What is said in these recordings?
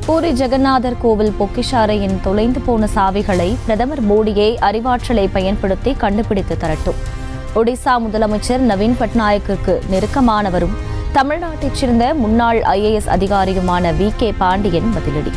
பூரி ஜெகநாதர் கோவில் பொக்கிஷாரையின் தொலைந்து போன சாவிகளை பிரதமர் மோடியே அறிவாற்றலை பயன்படுத்தி கண்டுபிடித்து தரட்டும் ஒடிசா முதலமைச்சர் நவீன் பட்நாயக்குக்கு நெருக்கமானவரும் தமிழ்நாட்டைச் சேர்ந்த முன்னாள் ஐஏஎஸ் அதிகாரியுமான வி கே பாண்டியன் பதிலடி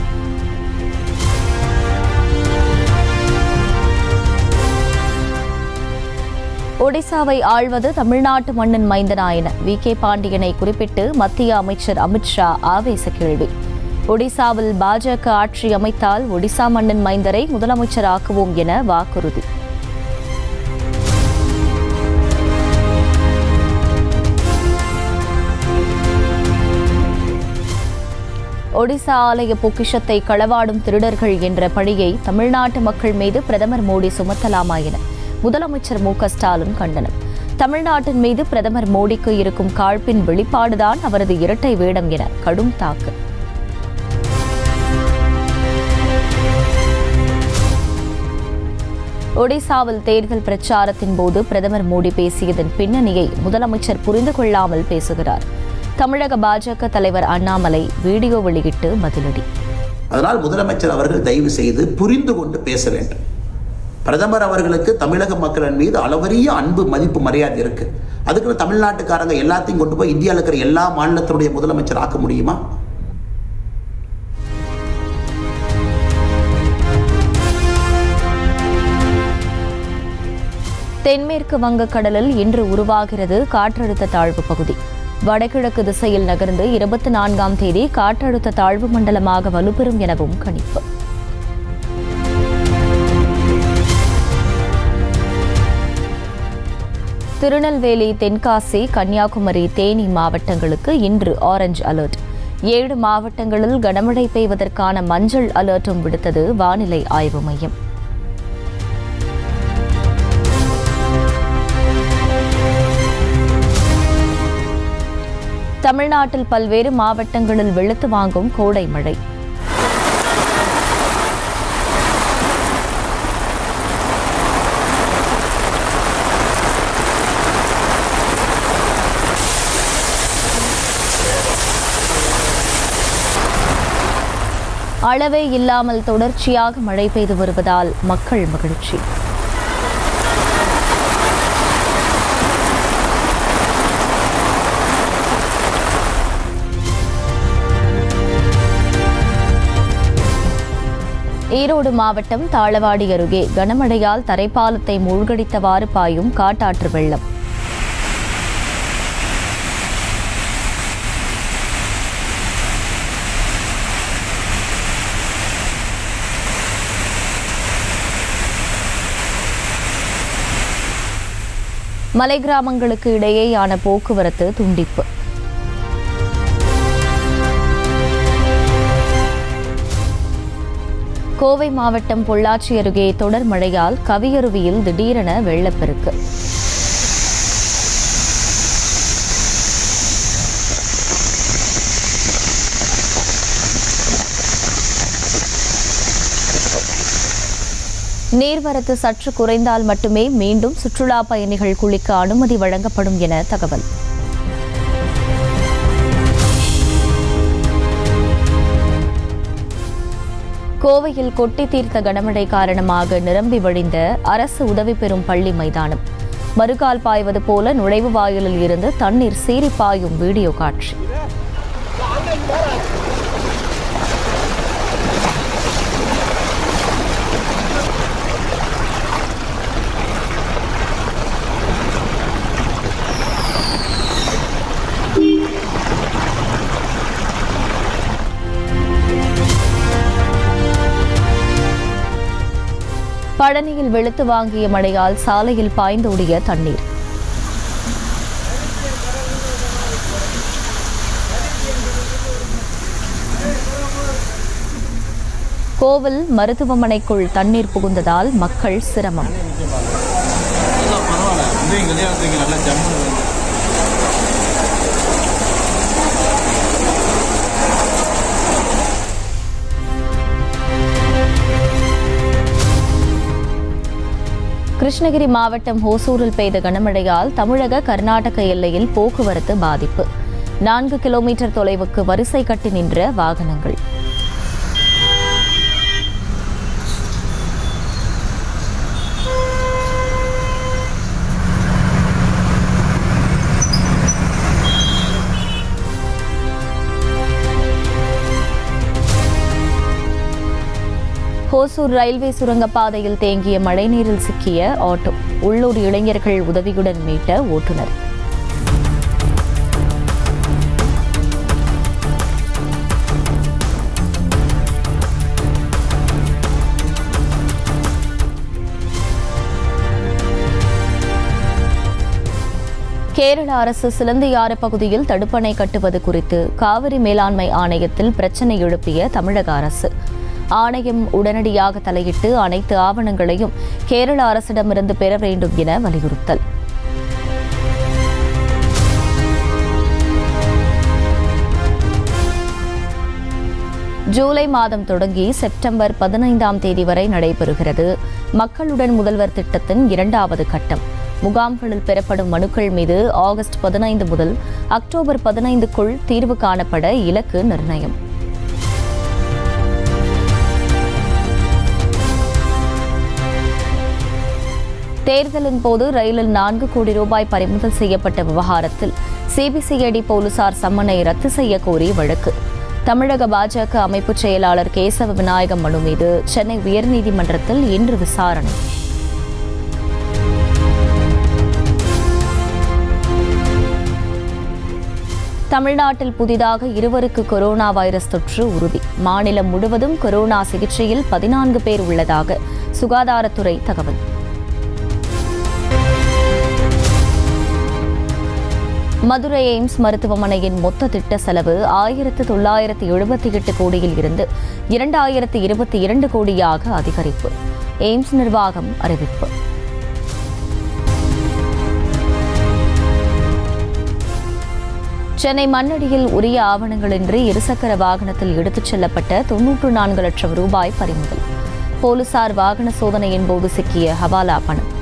ஒடிசாவை ஆள்வது தமிழ்நாட்டு மன்னன் மைந்தனாயின வி கே பாண்டியனை குறிப்பிட்டு மத்திய அமைச்சர் அமித்ஷா ஆவேச கேள்வி ஒடிசாவில் பாஜக ஆட்சி அமைத்தால் ஒடிசா மன்னன் மைந்தரை முதலமைச்சராக்குவோம் என வாக்குறுதி ஒடிசா ஆலய பொக்கிஷத்தை களவாடும் திருடர்கள் என்ற பழியை தமிழ்நாட்டு மக்கள் மீது பிரதமர் மோடி சுமத்தலாமா என முதலமைச்சர் மு க ஸ்டாலின் கண்டனம் தமிழ்நாட்டின் மீது பிரதமர் மோடிக்கு இருக்கும் காழ்ப்பின் வெளிப்பாடுதான் அவரது இரட்டை வேடம் என கடும் தாக்கு ஒடிசாவில் தேர்தல் பிரச்சாரத்தின் போது பிரதமர் மோடி பேசியதன் பின்னணியை முதலமைச்சர் புரிந்து கொள்ளாமல் பேசுகிறார் தமிழக பாஜக தலைவர் அண்ணாமலை வீடியோ வெளியிட்டு பதிலடி அதனால் முதலமைச்சர் அவர்கள் தயவு செய்து புரிந்து கொண்டு பேச வேண்டும் பிரதமர் அவர்களுக்கு தமிழக மக்களின் மீது அளவரிய அன்பு மதிப்பு மரியாதை இருக்கு அதுக்குன்னு தமிழ்நாட்டுக்காரங்க எல்லாத்தையும் கொண்டு போய் இந்தியாவில் இருக்கிற எல்லா மாநிலத்தினுடைய முதலமைச்சர் ஆக்க முடியுமா தென்மேற்கு வங்கக்கடலில் இன்று உருவாகிறது காற்றழுத்த தாழ்வு பகுதி வடகிழக்கு திசையில் நகர்ந்து இருபத்தி நான்காம் தேதி காற்றழுத்த தாழ்வு மண்டலமாக வலுப்பெறும் எனவும் கணிப்பு திருநெல்வேலி தென்காசி கன்னியாகுமரி தேனி மாவட்டங்களுக்கு இன்று ஆரஞ்சு அலர்ட் ஏழு மாவட்டங்களில் கனமழை பெய்வதற்கான மஞ்சள் அலர்ட்டும் விடுத்தது வானிலை ஆய்வு மையம் தமிழ்நாட்டில் பல்வேறு மாவட்டங்களில் வெளுத்து வாங்கும் கோடை மழை அளவே இல்லாமல் தொடர்ச்சியாக மழை பெய்து வருவதால் மக்கள் மகிழ்ச்சி ஈரோடு மாவட்டம் தாளவாடி அருகே கனமழையால் தரைப்பாலத்தை மூழ்கடித்தவாறு பாயும் காட்டாற்று வெள்ளம் மலை கிராமங்களுக்கு இடையேயான போக்குவரத்து துண்டிப்பு கோவை மாவட்டம் பொள்ளாச்சி அருகே தொடர் மழையால் கவியருவியில் திடீரென வெள்ளப்பெருக்கு நீர்வரத்து சற்று குறைந்தால் மட்டுமே மீண்டும் சுற்றுலா பயணிகள் குளிக்க அனுமதி வழங்கப்படும் என தகவல் கோவையில் கொட்டி தீர்த்த கனமழை காரணமாக நிரம்பி வழிந்த அரசு உதவி பெறும் பள்ளி மைதானம் மறுகால் பாய்வது போல நுழைவு வாயிலில் இருந்து தண்ணீர் சீறி பாயும் வீடியோ காட்சி பழனியில் வெளுத்து வாங்கிய மழையால் சாலையில் பாய்ந்தோடிய தண்ணீர் கோவில் மருத்துவமனைக்குள் தண்ணீர் புகுந்ததால் மக்கள் சிரமம் அதெல்லாம் பரவாயில்ல வந்து எங்கள் கல்யாணத்துக்கு நல்லா ஜம்முன்னு வந்து கிருஷ்ணகிரி மாவட்டம் ஹோசூரில் பெய்த கனமழையால் தமிழக கர்நாடக எல்லையில் போக்குவரத்து பாதிப்பு நான்கு கிலோமீட்டர் தொலைவுக்கு வரிசை கட்டி நின்ற வாகனங்கள் ஓசூர் ரயில்வே சுரங்கப்பாதையில் தேங்கிய மழைநீரில் சிக்கிய ஆட்டோ உள்ளூர் இளைஞர்கள் உதவியுடன் மீட்ட ஓட்டுநர் கேரள அரசு சிலந்தியாறு பகுதியில் தடுப்பணை கட்டுவது குறித்து காவிரி மேலாண்மை ஆணையத்தில் பிரச்சினை எழுப்பிய தமிழக அரசு ஆணையம் உடனடியாக தலையிட்டு அனைத்து ஆவணங்களையும் கேரள அரசிடமிருந்து பெற வேண்டும் என வலியுறுத்தல் ஜூலை மாதம் தொடங்கி செப்டம்பர் பதினைந்தாம் தேதி வரை நடைபெறுகிறது மக்களுடன் முதல்வர் திட்டத்தின் இரண்டாவது கட்டம் முகாம்களில் பெறப்படும் மனுக்கள் மீது ஆகஸ்ட் பதினைந்து முதல் அக்டோபர் பதினைந்துக்குள் தீர்வு காணப்பட இலக்கு நிர்ணயம் தேர்தலின் போது ரயிலில் நான்கு கோடி ரூபாய் பறிமுதல் செய்யப்பட்ட விவகாரத்தில் சிபிசிஐடி போலீசார் சம்மனை ரத்து செய்ய கோரி வழக்கு தமிழக பாஜக அமைப்பு செயலாளர் கேசவ விநாயகம் மனு மீது சென்னை உயர்நீதிமன்றத்தில் இன்று விசாரணை தமிழ்நாட்டில் புதிதாக இருவருக்கு கொரோனா வைரஸ் தொற்று உறுதி மாநிலம் முழுவதும் கொரோனா சிகிச்சையில் பதினான்கு பேர் உள்ளதாக சுகாதாரத்துறை தகவல் மதுரை எய்ம்ஸ் மருத்துவமனையின் மொத்த திட்ட செலவு ஆயிரத்து தொள்ளாயிரத்து எழுபத்தி எட்டு கோடியில் இருந்து இரண்டாயிரத்து இருபத்தி இரண்டு கோடியாக அதிகரிப்பு எய்ம்ஸ் நிர்வாகம் அறிவிப்பு சென்னை மண்ணடியில் உரிய ஆவணங்களின்றி இருசக்கர வாகனத்தில் எடுத்துச் செல்லப்பட்ட தொன்னூற்று நான்கு லட்சம் ரூபாய் பறிமுதல் போலீசார் வாகன சோதனையின் போது சிக்கிய ஹவாலா பணம்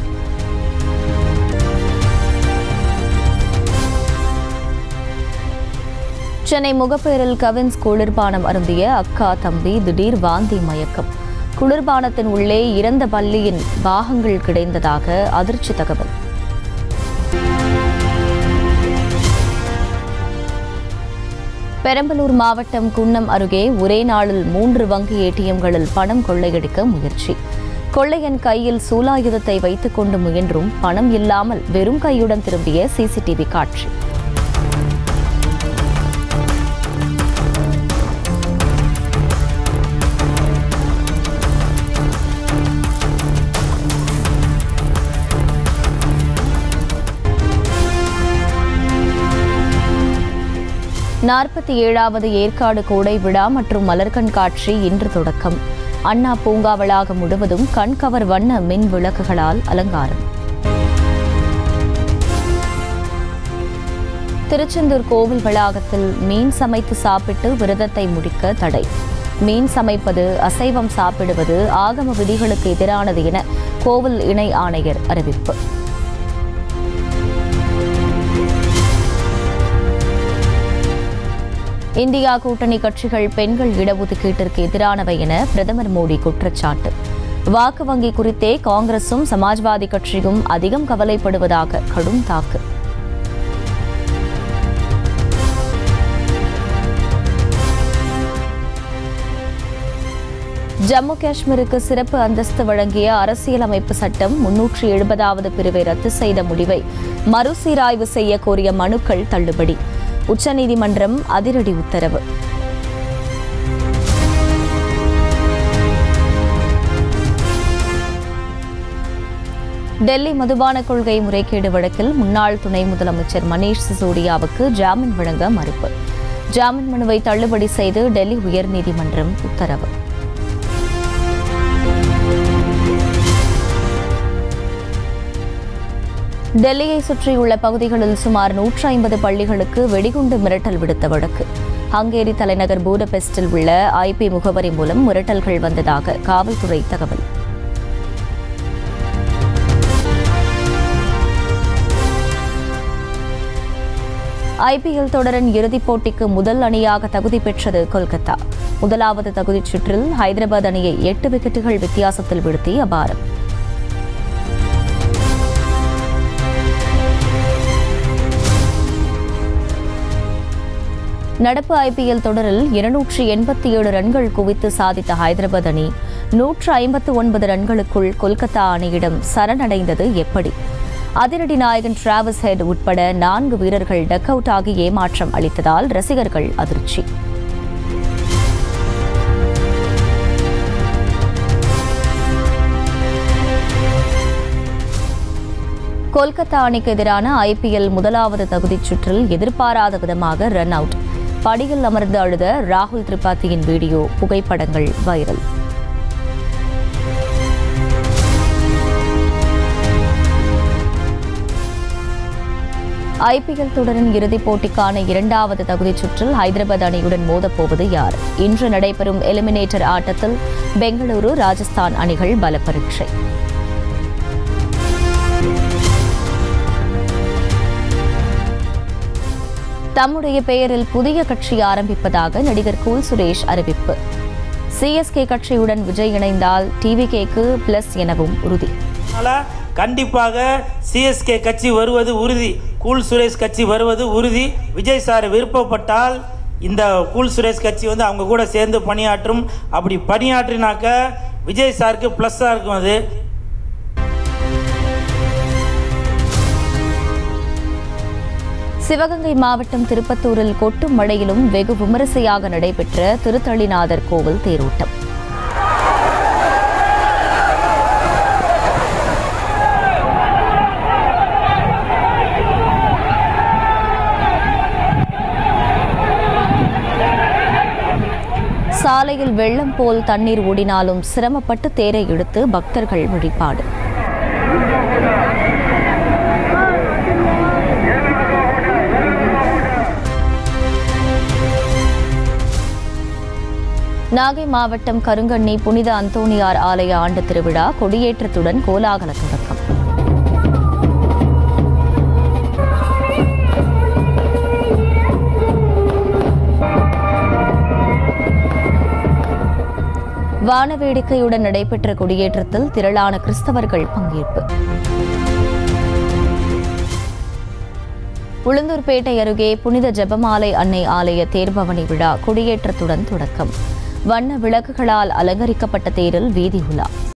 சென்னை முகப்பேரில் கவின்ஸ் குளிர்பானம் அருந்திய அக்கா தம்பி திடீர் வாந்தி மயக்கம் குளிர்பானத்தின் உள்ளே இறந்த பள்ளியின் பாகங்கள் கிடைந்ததாக அதிர்ச்சி தகவல் பெரம்பலூர் மாவட்டம் குன்னம் அருகே ஒரே நாளில் மூன்று வங்கி ஏடிஎம்களில் பணம் கொள்ளையடிக்க முயற்சி கொள்ளையன் கையில் சூலாயுதத்தை வைத்துக் கொண்டு முயன்றும் பணம் இல்லாமல் வெறும் கையுடன் திரும்பிய சிசிடிவி காட்சி நாற்பத்தி ஏழாவது ஏற்காடு கோடை விழா மற்றும் மலர் கண்காட்சி இன்று தொடக்கம் அண்ணா பூங்கா வளாகம் முழுவதும் கண்கவர் வண்ண மின் விளக்குகளால் அலங்காரம் திருச்செந்தூர் கோவில் வளாகத்தில் மீன் சமைத்து சாப்பிட்டு விரதத்தை முடிக்க தடை மீன் சமைப்பது அசைவம் சாப்பிடுவது ஆகம விதிகளுக்கு எதிரானது என கோவில் இணை ஆணையர் அறிவிப்பு இந்தியா கூட்டணி கட்சிகள் பெண்கள் இடஒதுக்கீட்டிற்கு எதிரானவை என பிரதமர் மோடி குற்றச்சாட்டு வாக்கு வங்கி குறித்தே காங்கிரசும் சமாஜ்வாதி கட்சியும் அதிகம் கவலைப்படுவதாக கடும் தாக்கு ஜம்மு காஷ்மீருக்கு சிறப்பு அந்தஸ்து வழங்கிய அரசியலமைப்பு சட்டம் முன்னூற்றி எழுபதாவது பிரிவை ரத்து செய்த முடிவை மறுசீராய்வு செய்ய கோரிய மனுக்கள் தள்ளுபடி உச்சநீதிமன்றம் அதிரடி உத்தரவு டெல்லி மதுபான கொள்கை முறைகேடு வழக்கில் முன்னாள் துணை முதலமைச்சர் மணீஷ் சிசோடியாவுக்கு ஜாமீன் வழங்க மறுப்பு ஜாமீன் மனுவை தள்ளுபடி செய்து டெல்லி உயர்நீதிமன்றம் உத்தரவு டெல்லியை சுற்றியுள்ள பகுதிகளில் சுமார் நூற்றி ஐம்பது பள்ளிகளுக்கு வெடிகுண்டு மிரட்டல் விடுத்த வழக்கு ஹங்கேரி தலைநகர் பூடபெஸ்டில் உள்ள ஐபி முகவரி மூலம் மிரட்டல்கள் வந்ததாக காவல்துறை தகவல் ஐபிஎல் தொடரின் இறுதிப் போட்டிக்கு முதல் அணியாக தகுதி பெற்றது கொல்கத்தா முதலாவது தகுதிச் சுற்றில் ஹைதராபாத் அணியை எட்டு விக்கெட்டுகள் வித்தியாசத்தில் வீழ்த்தி அபாரம் நடப்பு ஐபிஎல் தொடரில் இருநூற்றி எண்பத்தி ஏழு ரன்கள் குவித்து சாதித்த ஹைதராபாத் அணி நூற்று ஐம்பத்து ஒன்பது ரன்களுக்குள் கொல்கத்தா அணியிடம் சரணடைந்தது எப்படி அதிரடி நாயகன் டிராவஸ் ஹெட் உட்பட நான்கு வீரர்கள் டக் அவுட் ஆகி ஏமாற்றம் அளித்ததால் ரசிகர்கள் அதிர்ச்சி கொல்கத்தா அணிக்கு எதிரான ஐபிஎல் முதலாவது தகுதிச் சுற்றில் எதிர்பாராத விதமாக ரன் அவுட் படியில் அமர்ந்து அழுத ராகுல் திரிபாத்தியின் வீடியோ புகைப்படங்கள் வைரல் ஐபிஎல் தொடரின் இறுதிப் போட்டிக்கான இரண்டாவது தகுதிச் சுற்றில் ஹைதராபாத் அணியுடன் மோதப்போவது யார் இன்று நடைபெறும் எலிமினேட்டர் ஆட்டத்தில் பெங்களூரு ராஜஸ்தான் அணிகள் பல பரீட்சை தம்முடைய பெயரில் புதிய கட்சி ஆரம்பிப்பதாக நடிகர் கூல் சுரேஷ் அறிவிப்பு சிஎஸ்கே கட்சியுடன் விஜய் இணைந்தால் டிவிகேக்கு பிளஸ் எனவும் உறுதி அதனால் கண்டிப்பாக சிஎஸ்கே கட்சி வருவது உறுதி கூல் சுரேஷ் கட்சி வருவது உறுதி விஜய் சார் விருப்பப்பட்டால் இந்த கூல் சுரேஷ் கட்சி வந்து அவங்க கூட சேர்ந்து பணியாற்றும் அப்படி பணியாற்றினாக்க விஜய் சாருக்கு ப்ளஸ்ஸாக இருக்கும் அது சிவகங்கை மாவட்டம் திருப்பத்தூரில் கொட்டும் மழையிலும் வெகு விமரிசையாக நடைபெற்ற திருத்தளிநாதர் கோவில் தேரோட்டம் சாலையில் வெள்ளம் போல் தண்ணீர் ஓடினாலும் சிரமப்பட்டு தேரை இழுத்து பக்தர்கள் வழிபாடு நாகை மாவட்டம் கருங்கண்ணி புனித அந்தோணியார் ஆலய ஆண்டு திருவிழா கொடியேற்றத்துடன் கோலாகல தொடக்கம் வானவேடிக்கையுடன் நடைபெற்ற கொடியேற்றத்தில் திரளான கிறிஸ்தவர்கள் பங்கேற்பு உளுந்தூர்பேட்டை அருகே புனித ஜெபமாலை அன்னை ஆலய தேர்பவனி விழா கொடியேற்றத்துடன் தொடக்கம் வண்ண விளக்குகளால் அலங்கரிக்கப்பட்ட தேரில் வீதி உலா